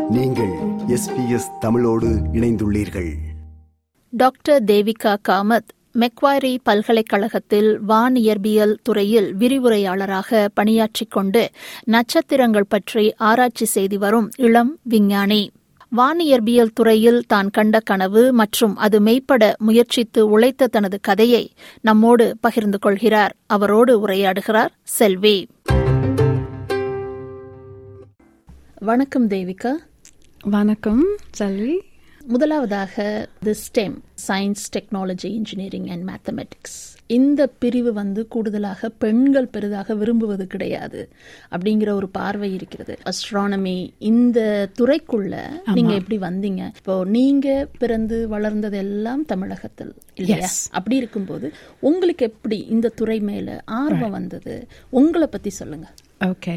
நீங்கள் எஸ்பிஎஸ் தமிழோடு இணைந்துள்ளீர்கள் டாக்டர் தேவிகா காமத் மெக்வாரி பல்கலைக்கழகத்தில் வானியற்பியல் துறையில் விரிவுரையாளராக பணியாற்றிக் கொண்டு நட்சத்திரங்கள் பற்றி ஆராய்ச்சி செய்து வரும் இளம் விஞ்ஞானி வானியற்பியல் துறையில் தான் கண்ட கனவு மற்றும் அது மெய்ப்பட முயற்சித்து உழைத்த தனது கதையை நம்மோடு பகிர்ந்து கொள்கிறார் அவரோடு உரையாடுகிறார் செல்வி வணக்கம் தேவிகா வணக்கம் செல்வி முதலாவதாக the STEM science technology engineering and mathematics இந்த பிரிவு வந்து கூடுதலாக பெண்கள் பெரிதாக விரும்புவது கிடையாது அப்படிங்கிற ஒரு பார்வை இருக்கிறது அஸ்ட்ரானமி இந்த துறைக்குள்ள நீங்க எப்படி வந்தீங்க இப்போ நீங்க பிறந்து வளர்ந்தது எல்லாம் தமிழகத்தில் இல்லையா அப்படி இருக்கும்போது உங்களுக்கு எப்படி இந்த துறை மேல ஆர்வம் வந்தது உங்களை பத்தி சொல்லுங்க ஓகே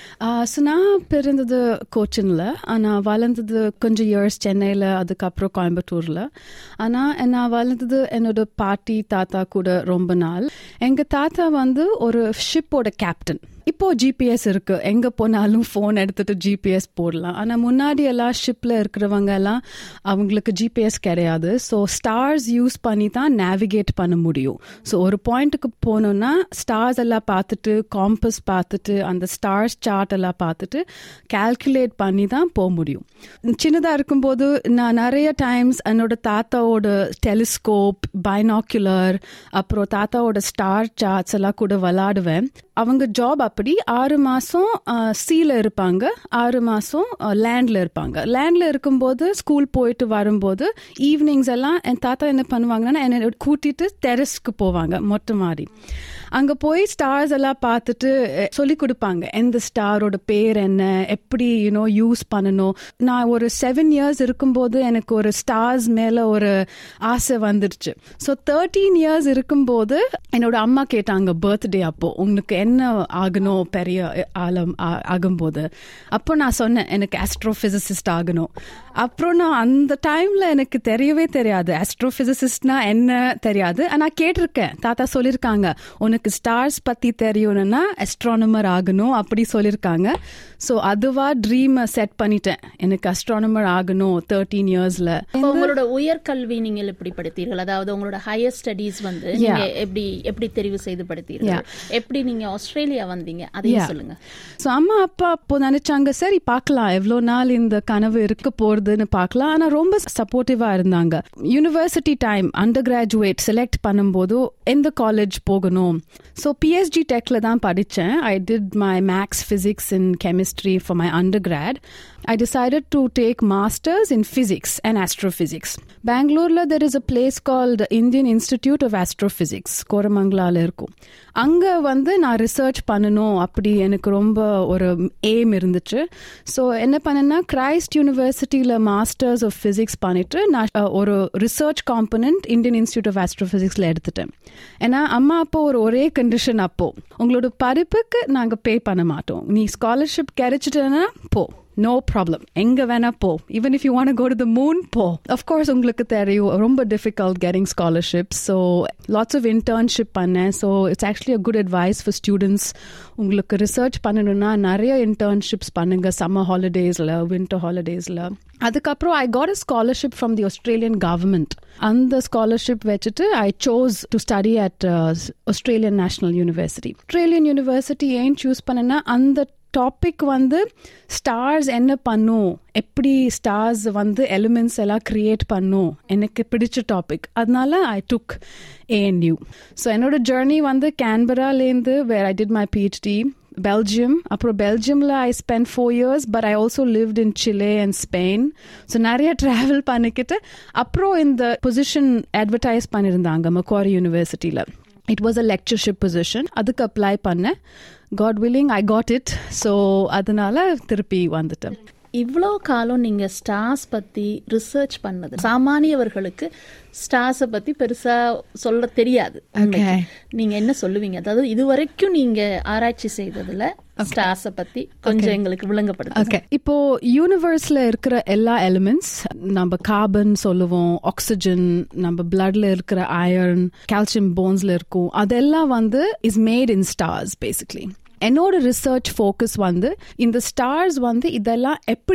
ஸோ நான் பிறந்தது கோச்சினில் ஆனால் வளர்ந்தது கொஞ்சம் இயர்ஸ் சென்னையில் அதுக்கப்புறம் கோயம்புத்தூரில் ஆனால் நான் வளர்ந்தது என்னோட பாட்டி தாத்தா கூட ரொம்ப நாள் எங்கள் தாத்தா வந்து ஒரு ஷிப்போட கேப்டன் இப்போ ஜிபிஎஸ் இருக்கு எங்க போனாலும் ஃபோன் எடுத்துட்டு ஜிபிஎஸ் போடலாம் ஆனா முன்னாடி எல்லாம் ஷிப்ல இருக்கிறவங்க எல்லாம் அவங்களுக்கு ஜிபிஎஸ் கிடையாது ஸோ ஸ்டார்ஸ் யூஸ் பண்ணி தான் நேவிகேட் பண்ண முடியும் ஸோ ஒரு பாயிண்ட்டுக்கு போனோம்னா ஸ்டார்ஸ் எல்லாம் பார்த்துட்டு காம்பஸ் பார்த்துட்டு அந்த ஸ்டார்ஸ் சார்ட் எல்லாம் பார்த்துட்டு கால்குலேட் பண்ணி தான் போக முடியும் சின்னதாக இருக்கும்போது நான் நிறைய டைம்ஸ் என்னோட தாத்தாவோட டெலிஸ்கோப் பைனாக்குலர் அப்புறம் தாத்தாவோட ஸ்டார் சார்ட்ஸ் எல்லாம் கூட விளாடுவேன் அவங்க ஜாப் அப்படி ஆறு மாதம் சீல இருப்பாங்க ஆறு மாதம் லேண்டில் இருப்பாங்க லேண்டில் இருக்கும்போது ஸ்கூல் போயிட்டு வரும்போது ஈவினிங்ஸ் எல்லாம் என் தாத்தா என்ன பண்ணுவாங்கன்னா என்னை கூட்டிட்டு டெரஸ்க்கு போவாங்க மொட்டை மாடி அங்கே போய் ஸ்டார்ஸ் எல்லாம் பார்த்துட்டு சொல்லி கொடுப்பாங்க எந்த ஸ்டாரோட பேர் என்ன எப்படி யூனோ யூஸ் பண்ணணும் நான் ஒரு செவன் இயர்ஸ் இருக்கும்போது எனக்கு ஒரு ஸ்டார்ஸ் மேலே ஒரு ஆசை வந்துடுச்சு ஸோ தேர்ட்டீன் இயர்ஸ் இருக்கும்போது என்னோட அம்மா கேட்டாங்க பர்த்டே அப்போ உங்களுக்கு என்ன ஆகணும் பெரிய ஆலம் ஆகும்போது அப்போ நான் சொன்னேன் எனக்கு ஆஸ்ட்ரோபிசிசிஸ்ட் ஆகணும் அப்புறம் நான் அந்த டைம்ல எனக்கு தெரியவே தெரியாது ஆஸ்ட்ரோபிசிசிஸ்ட்னா என்ன தெரியாது நான் கேட்டிருக்கேன் தாத்தா சொல்லியிருக்காங்க உனக்கு ஸ்டார்ஸ் பத்தி தெரியணும்னா அஸ்ட்ரானமர் ஆகணும் அப்படி சொல்லியிருக்காங்க ஸோ அதுவா ட்ரீம் செட் பண்ணிட்டேன் எனக்கு அஸ்ட்ரானமர் ஆகணும் தேர்ட்டீன் இயர்ஸ்ல உங்களோட உயர்கல்வி நீங்கள் எப்படி படித்தீர்கள் அதாவது உங்களோட ஹையர் ஸ்டடீஸ் வந்து நீங்க எப்படி எப்படி தெரிவு செய்து படித்தீர்கள் எப்படி நீங்க ஆஸ்திரேலியா வந்தீங்க அதையும் சொல்லுங்க ஸோ அம்மா அப்பா அப்போ நினைச்சாங்க சரி பார்க்கலாம் எவ்வளோ நாள் இந்த கனவு இருக்க போறதுன்னு பார்க்கலாம் ஆனா ரொம்ப சப்போர்ட்டிவா இருந்தாங்க university time undergraduate select பண்ணும்போது எந்த காலேஜ் போகணும் ஸோ பிஎஸ்ஜி டெக்ல தான் படித்தேன் I did my maths physics in chemistry for my undergrad I decided to take masters in physics and astrophysics. Bangalore there is a place called Indian Institute of Astrophysics, கோரமங்கலால இருக்கும் அங்க வந்து நான் research பண்ணணும் அப்படி எனக்கு ரொம்ப ஒரு எய்ம் இருந்துச்சு ஸோ என்ன பண்ணேன்னா கிரைஸ்ட் யூனிவர்சிட்டியில் மாஸ்டர்ஸ் ஆஃப் ஃபிசிக்ஸ் பண்ணிட்டு நான் ஒரு research component Indian Institute of ஆஸ்ட்ரோஃபிசிக்ஸில் எடுத்துட்டேன் ஏன்னா அம்மா அப்போ ஒரு ஒரே கண்டிஷன் அப்போ உங்களோட படிப்புக்கு நாங்கள் பே பண்ண மாட்டோம் நீ ஸ்காலர்ஷிப் கிடைச்சிட்டேன்னா போ நோ ப்ராப்ளம் எங்க வேணா போ even if you want go to the moon போ அஃப்கோர்ஸ் உங்களுக்கு தெரியும் ரொம்ப difficult getting scholarship so lots of internship பண்ணேன் so it's actually a good advice for students உங்களுக்கு ரிசர்ச் பண்ணணும்னா நிறைய இன்டர்ன்ஷிப்ஸ் பண்ணுங்க சம்மர் ஹாலிடேஸில் வின்டர் ஹாலிடேஸில் அதுக்கப்புறம் I got a scholarship from the Australian government அந்த ஸ்காலர்ஷிப் வச்சுட்டு I chose to study at Australian national university Australian university ஏன் சூஸ் பண்ணேன்னா அந்த டாபிக் வந்து ஸ்டார்ஸ் என்ன பண்ணும் எப்படி ஸ்டார்ஸ் வந்து எலிமெண்ட்ஸ் எல்லாம் கிரியேட் பண்ணும் எனக்கு பிடிச்ச டாபிக் அதனால ஐ டுக் ஏஎன்யூ ஸோ என்னோட ஜேர்னி வந்து கேன்பராலேருந்து where I did my PhD Belgium அப்புறம் பெல்ஜியமில் I spend four years but I also lived in Chile and Spain so நிறைய ட்ராவல் பண்ணிக்கிட்டு அப்புறம் இந்த பொசிஷன் அட்வர்டைஸ் பண்ணியிருந்தாங்க மக்வாரி யூனிவர்சிட்டியில் it was a lectureship position அதுக்கு அப்ளை பண்ணேன் got willing I got it so அதனால திருப்பி வந்துட்டேன் இவ்வளோ காலம் நீங்க ஸ்டார்ஸ் பத்தி ரிசர்ச் பண்ணது சாமானியவர்களுக்கு ஸ்டார்ஸை பத்தி பெருசா சொல்ல தெரியாது நீங்க என்ன சொல்லுவீங்க அதாவது இது வரைக்கும் நீங்க ஆராய்ச்சி செய்ததுல ஸ்டார்ஸை பத்தி கொஞ்சம் எங்களுக்கு விளங்கப்படுது ஓகே இப்போ யூனிவர்ஸ்ல இருக்கிற எல்லா எலிமெண்ட்ஸ் நம்ம கார்பன் சொல்லுவோம் ஆக்சிஜன் நம்ம பிளட்ல இருக்கிற அயர்ன் கால்சியம் போன்ஸ்ல இருக்கும் அதெல்லாம் வந்து is made in stars basically என்னோட ரிசர்ச் ஃபோக்கஸ் வந்து இந்த ஸ்டார்ஸ் வந்து இதெல்லாம் எப்படி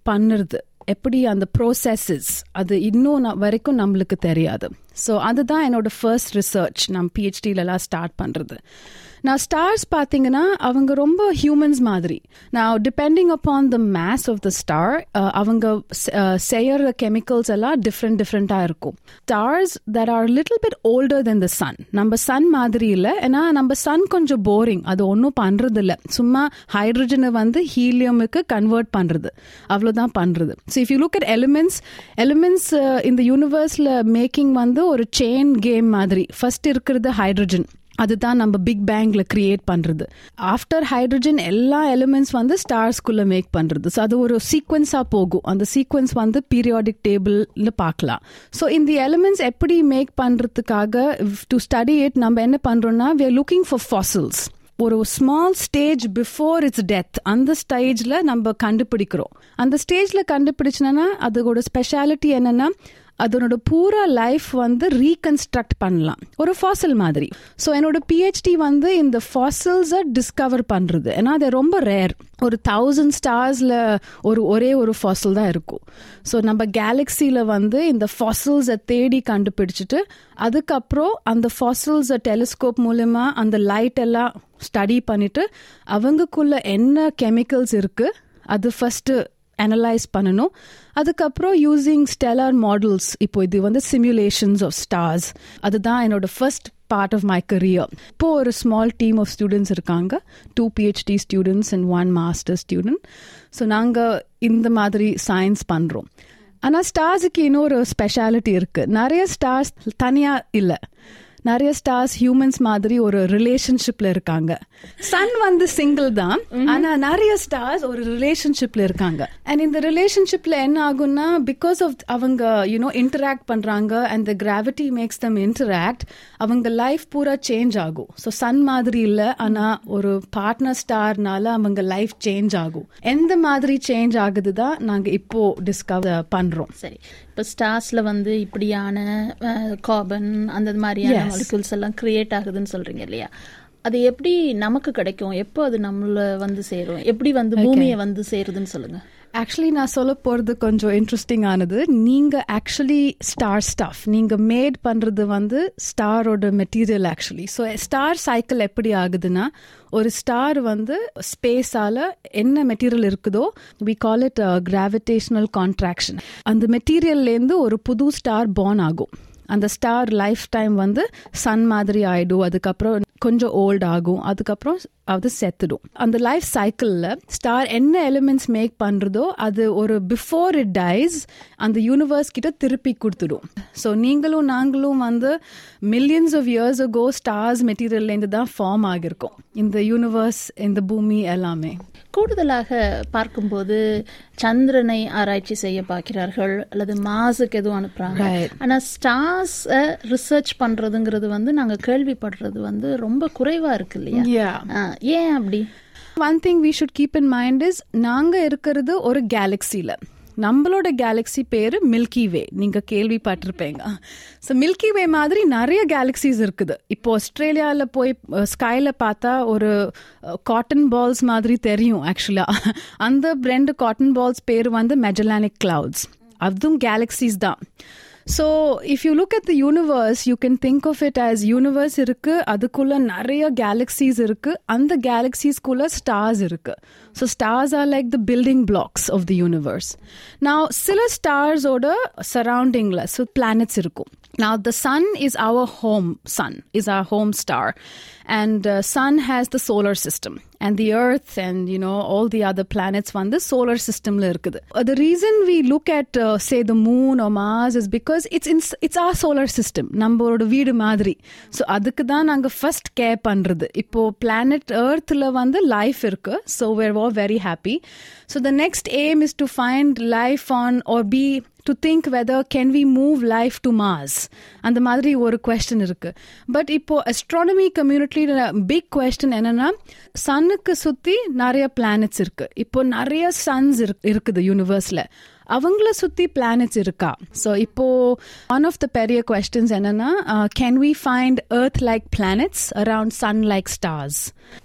பண்ணுறது எப்படி அந்த ப்ரோசஸஸ் அது இன்னும் ந- வரைக்கும் நம்மளுக்கு தெரியாது ஸோ அதுதான் என்னோட ஃபர்ஸ்ட் ரிசர்ச் நான் பிஹெச்டிலலாம் ஸ்டார்ட் பண்ணுறது நான் ஸ்டார்ஸ் பார்த்தீங்கன்னா அவங்க ரொம்ப ஹியூமன்ஸ் மாதிரி நான் depending upon the mass of the star அவங்க செ- அஹ், செய்யற கெமிக்கல்ஸ் எல்லாம் டிஃப்ரெண்ட் டிஃப்ரெண்ட்டாக இருக்கும் stars that are little bit older than the sun நம்ம சன் மாதிரி இல்லை ஏன்னா நம்ம சன் கொஞ்சம் போரிங் அது ஒன்றும் பண்ணுறது இல்லை சும்மா ஹைட்ரஜனை வந்து ஹீலியமுக்கு கன்வெர்ட் பண்ணுறது அவ்வளோதான் பண்ணுறது so if you look at elements elements இந்த யூனிவர்ஸில் மேக்கிங் வந்து ஒரு செயின் கேம் மாதிரி ஃபர்ஸ்ட் இருக்கிறது ஹைட்ரஜன் அதுதான் நம்ம பிக் பேங்க்ல கிரியேட் பண்றது ஆஃப்டர் ஹைட்ரஜன் எல்லா எலிமெண்ட்ஸ் வந்து ஸ்டார்ஸ்குள்ள மேக் பண்றது ஸோ அது ஒரு சீக்வன்ஸா போகும் அந்த சீக்வன்ஸ் வந்து பீரியாடிக் டேபிள்ல பார்க்கலாம் ஸோ இந்த எலிமெண்ட்ஸ் எப்படி மேக் பண்றதுக்காக டு ஸ்டடி இட் நம்ம என்ன பண்றோம்னா we are looking for fossils ஒரு small stage before its death அந்த ஸ்டேஜ்ல நம்ம கண்டுபிடிக்கிறோம் அந்த ஸ்டேஜ்ல கண்டுபிடிச்சனா அதோட ஸ்பெஷாலிட்டி என்னன்னா அதனோட பூரா லைஃப் வந்து ரீகன்ஸ்ட்ரக்ட் பண்ணலாம் ஒரு ஃபாசில் மாதிரி ஸோ என்னோட பிஹெச்டி வந்து இந்த ஃபாசில்ஸை டிஸ்கவர் பண்ணுறது ஏன்னா அது ரொம்ப ரேர் ஒரு தௌசண்ட் ஸ்டார்ஸில் ஒரு ஒரே ஒரு ஃபாசில் தான் இருக்கும் ஸோ நம்ம கேலக்சியில் வந்து இந்த ஃபாசில்ஸை தேடி கண்டுபிடிச்சிட்டு அதுக்கப்புறம் அந்த ஃபாசில்ஸை டெலிஸ்கோப் மூலமா அந்த லைட் எல்லாம் ஸ்டடி பண்ணிட்டு அவங்களுக்குள்ள என்ன கெமிக்கல்ஸ் இருக்கு அது ஃபர்ஸ்ட் அனலைஸ் பண்ணணும் அதுக்கப்புறம் யூசிங் ஸ்டெலார் மாடல்ஸ் இப்போ இது வந்து சிமுலேஷன்ஸ் ஆஃப் ஸ்டார்ஸ் அதுதான் என்னோட first part of my career இப்போ ஒரு ஸ்மால் டீம் ஆஃப் ஸ்டூடெண்ட்ஸ் இருக்காங்க two PhD students and one master student so நாங்கள் இந்த மாதிரி சயின்ஸ் பண்ணுறோம் ஆனால் ஸ்டார்ஸுக்கு இன்னொரு ஸ்பெஷாலிட்டி இருக்கு நிறைய ஸ்டார்ஸ் தனியாக இல்லை நிறைய ஸ்டார்ஸ் ஹியூமன்ஸ் மாதிரி ஒரு ரிலேஷன்ஷிப்ல இருக்காங்க சன் வந்து சிங்கிள் தான் ஆனா நிறைய ஸ்டார்ஸ் ஒரு ரிலேஷன்ஷிப்ல இருக்காங்க அண்ட் இந்த ரிலேஷன்ஷிப்ல என்ன ஆகும்னா பிகாஸ் ஆஃப் அவங்க யூனோ இன்டராக்ட் பண்றாங்க and the gravity makes them interact அவங்க லைஃப் பூரா சேஞ்ச் ஆகும் ஸோ சன் மாதிரி இல்லை ஆனா ஒரு பார்ட்னர் ஸ்டார்னால அவங்க லைஃப் சேஞ்ச் ஆகும் எந்த மாதிரி சேஞ்ச் ஆகுது தான் நாங்க இப்போ டிஸ்கவர் பண்றோம் சரி இப்போ ஸ்டார்ஸ்ல வந்து இப்படியான கார்பன் அந்த மாதிரியான Yes. மாலிகூல்ஸ் எல்லாம் கிரியேட் ஆகுதுன்னு சொல்றீங்க இல்லையா அது எப்படி நமக்கு கிடைக்கும் எப்போ அது நம்மள வந்து சேரும் எப்படி வந்து பூமியை வந்து சேருதுன்னு சொல்லுங்க ஆக்சுவலி நான் சொல்ல போறது கொஞ்சம் இன்ட்ரெஸ்டிங் ஆனது நீங்க ஆக்சுவலி ஸ்டார் ஸ்டாஃப் நீங்க மேட் பண்றது வந்து ஸ்டாரோட material actually so star cycle எப்படி ஆகுதுன்னா ஒரு ஸ்டார் வந்து ஸ்பேஸால என்ன மெட்டீரியல் இருக்குதோ we call it gravitational contraction அந்த மெட்டீரியல்லேருந்து ஒரு புது ஸ்டார் பார்ன் ஆகும் அந்த ஸ்டார் லைஃப் டைம் வந்து சன் மாதிரி ஆயிடும் அதுக்கப்புறம் கொஞ்சம் ஓல்ட் ஆகும் அதுக்கப்புறம் அது செத்துடும் அந்த லைஃப் சைக்கிளில் ஸ்டார் என்ன எலிமெண்ட்ஸ் மேக் பண்ணுறதோ அது ஒரு பிஃபோர் இட் டைஸ் அந்த யூனிவர்ஸ் கிட்ட திருப்பி கொடுத்துடும் ஸோ நீங்களும் நாங்களும் வந்து millions of years ago stars மெட்டீரியல்லேருந்து தான் ஃபார்ம் ஆகியிருக்கோம் இந்த யூனிவர்ஸ் இந்த பூமி எல்லாமே கூடுதலாக பார்க்கும்போது சந்திரனை ஆராய்ச்சி செய்ய பார்க்கிறார்கள் அல்லது மாசுக்கு எதுவும் அனுப்புறாங்க Right. ஆனா ஸ்டார்ஸ் ரிசர்ச் பண்றதுங்கிறது வந்து நாங்க கேள்விப்படுறது வந்து ரொம்ப குறைவா இருக்கு இல்லையா Yeah. ஆ, ஏன் அப்படி one thing we should keep in mind is நாங்க இருக்கிறது ஒரு கேலக்சில நம்மளோட கேலக்ஸி பேரு மில்கி வே நீங்க கேள்விப்பட்டிருப்பீங்க ஸோ மில்கி வே மாதிரி நிறைய கேலக்சிஸ் இருக்குது இப்போ ஆஸ்திரேலியாவில் போய் ஸ்கைல பார்த்தா ஒரு காட்டன் பால்ஸ் மாதிரி தெரியும் ஆக்சுவலா அந்த ரெண்டு காட்டன் பால்ஸ் பேர் வந்து மெஜலானிக் கிளவுட்ஸ் அதுவும் கேலக்சிஸ் தான் so if you look at the universe you can think of it as universe இருக்கு அதுக்குள்ள நிறைய கேலக்சிஸ் இருக்கு அந்த கேலக்சிஸ்குள்ள ஸ்டார்ஸ் இருக்கு so stars are like the building blocks of the universe நான் சில ஸ்டார்ஸோட சரௌண்டிங்ல ஸோ பிளானட்ஸ் இருக்கும் Now, the sun is our home sun, is our home star. And uh, sun has the solar system. And the earth and, you know, all the other planets வந்து solar systemல இருக்குது. Uh, the reason we look at, uh, say, the moon or Mars is because it's, in, it's our solar system. நம்மளோட வீடு மாதிரி. So, அதுக்கு தான் நாங்க first care பண்றது. இப்போ planet earthல வந்து life இருக்கு. So, we're all very happy. So, the next aim is to find life on or be to think whether can we move life to Mars அந்த மாதிரி ஒரு கொஸ்டின் இருக்கு பட் இப்போ astronomy கம்யூனிட்டியில big question என்னன்னா சன்னுக்கு சுத்தி நிறைய planets இருக்கு இப்போ நிறைய சன்ஸ் இருக்குது யூனிவர்ஸ்ல அவங்கள சுத்தி பிளானட்ஸ் இருக்கா ஸோ இப்போ ஒன் ஆஃப் த பெரிய கொஸ்டின்ஸ் என்னன்னா can we find Earth like planets around sun like stars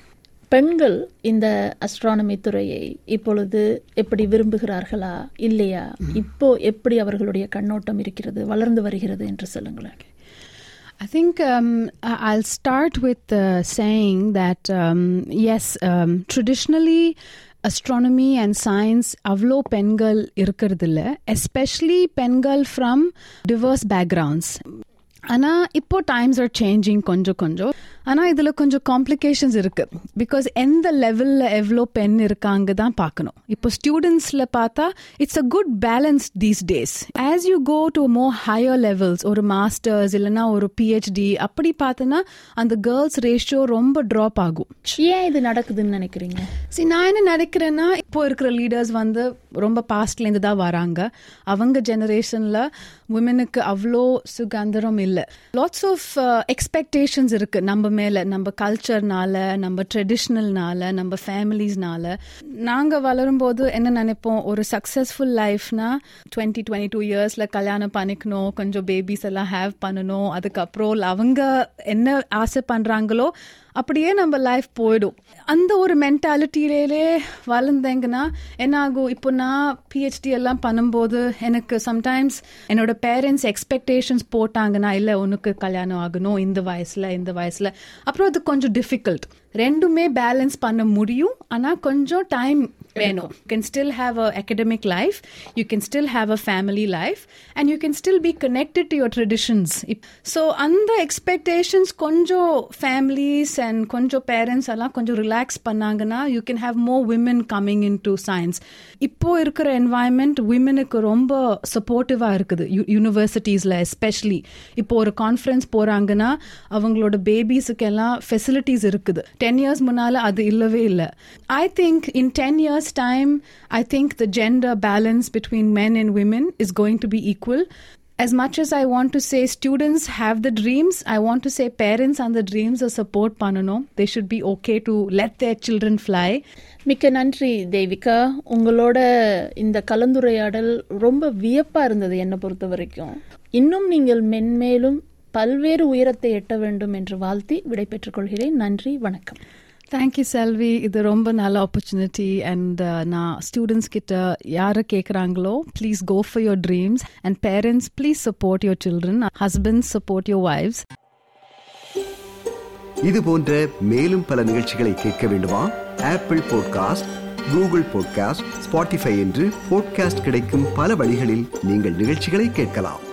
பெண்கள் இந்த அஸ்ட்ரானமி துறையை இப்பொழுது எப்படி விரும்புகிறார்களா இல்லையா இப்போ எப்படி அவர்களுடைய கண்ணோட்டம் இருக்கிறது வளர்ந்து வருகிறது என்று சொல்லுங்களேன் I think um, I- I'll start with uh, saying that um, yes, um, traditionally astronomy and science avlo pengal irukkiradilla, especially pengal from diverse backgrounds. ஆனா இப்போ டைம்ஸ் ஆர் சேஞ்சிங் கொஞ்சம் கொஞ்சம் ஆனா இதுல கொஞ்சம் காம்ப்ளிகேஷன்ஸ் இருக்கு பிகாஸ் எந்த லெவல்ல எவ்வளோ பெண் இருக்காங்க தான் பார்க்கணும் இப்போ ஸ்டூடெண்ட்ஸ்ல பார்த்தா it's a good balance these days as you go to more higher levels ஒரு மாஸ்டர்ஸ் இல்லைன்னா ஒரு பிஹெச்டி அப்படி பார்த்தோன்னா அந்த கேர்ள்ஸ் ரேஷியோ ரொம்ப ட்ராப் ஆகும் ஏன் இது நடக்குதுன்னு நினைக்கிறீங்க சரி நான் என்ன நினைக்கிறேன்னா இப்போ இருக்கிற லீடர்ஸ் வந்து ரொம்ப பாஸ்ட்லேருந்து தான் வராங்க அவங்க ஜெனரேஷனில் உமனுக்கு அவ்வளோ சுகந்திரம் இல்லை லாட்ஸ் ஆஃப் எக்ஸ்பெக்டேஷன்ஸ் இருக்கு நம்ம மேலே நம்ம கல்ச்சர்னால நம்ம ட்ரெடிஷ்னல்னால நம்ம ஃபேமிலிஸ்னால நாங்கள் வளரும்போது என்ன நினைப்போம் ஒரு சக்ஸஸ்ஃபுல் லைஃப்னா டுவெண்ட்டி டுவெண்ட்டி டூ இயர்ஸில் கல்யாணம் பண்ணிக்கணும் கொஞ்சம் பேபிஸ் எல்லாம் ஹேவ் பண்ணணும் அதுக்கப்புறம் அவங்க என்ன ஆசை பண்ணுறாங்களோ அப்படியே நம்ம லைஃப் போயிடும் அந்த ஒரு மென்டாலிட்டியிலே வளர்ந்தேங்கன்னா என்ன ஆகும் இப்போ நான் பிஹெச்டி எல்லாம் பண்ணும்போது எனக்கு சம்டைம்ஸ் என்னோட பேரண்ட்ஸ் எக்ஸ்பெக்டேஷன்ஸ் போட்டாங்கன்னா இல்லை உனக்கு கல்யாணம் ஆகணும் இந்த வயசுல இந்த வயசுல அப்புறம் அது கொஞ்சம் டிஃபிகல்ட் ரெண்டுமே பேலன்ஸ் பண்ண முடியும் ஆனால் கொஞ்சம் டைம் வேணும் you can still have a academic life you can still have a family life and you can still be connected to your traditions so அந்த எக்ஸ்பெக்டேஷன்ஸ் கொஞ்சம் ஃபேமிலிஸ் அண்ட் கொஞ்சம் பேரண்ட்ஸ் எல்லாம் கொஞ்சம் ரிலாக்ஸ் பண்ணாங்கன்னா you can have more women coming in to science இப்போ இருக்கிற environment விமனுக்கு ரொம்ப சப்போர்ட்டிவாக இருக்குது யூனிவர்சிட்டிஸில் எஸ்பெஷலி இப்போ ஒரு கான்ஃபரன்ஸ் போகிறாங்கன்னா அவங்களோட பேபிஸுக்கு எல்லாம் ஃபெசிலிட்டிஸ் இருக்குது டென் இயர்ஸ் முன்னால் அது இல்லவே இல்லை I think in ten years time, I think the gender balance between men and women is going to be equal. As much as I want to say students have the dreams, I want to say parents and the dreams are support பண்ணணும். They should be okay to let their children fly. மிக்க நன்றி தேவிகா உங்களோட இந்த கலந்துரையாடல் ரொம்ப வியப்பா இருந்தது என்னை பொறுத்த வரைக்கும் இன்னும் நீங்கள் மென்மேலும் பல்வேறு உயரத்தை எட்ட வேண்டும் என்று வாழ்த்தி விடைபெற்றுக் கொள்கிறேன் நன்றி வணக்கம் தேங்க்யூ செல்வி இது ரொம்ப நல்ல ஆப்பர்ச்சுனிட்டி அண்ட் நான் ஸ்டூடெண்ட்ஸ் கிட்ட யாரை கேட்குறாங்களோ please go for your dreams and parents please support your children husbands support your wives இது போன்ற மேலும் பல நிகழ்ச்சிகளை கேட்க வேண்டுமா Apple podcast Google podcast Spotify என்று பாட்காஸ்ட் கிடைக்கும் பல வழிகளில் நீங்கள் நிகழ்ச்சிகளை கேட்கலாம்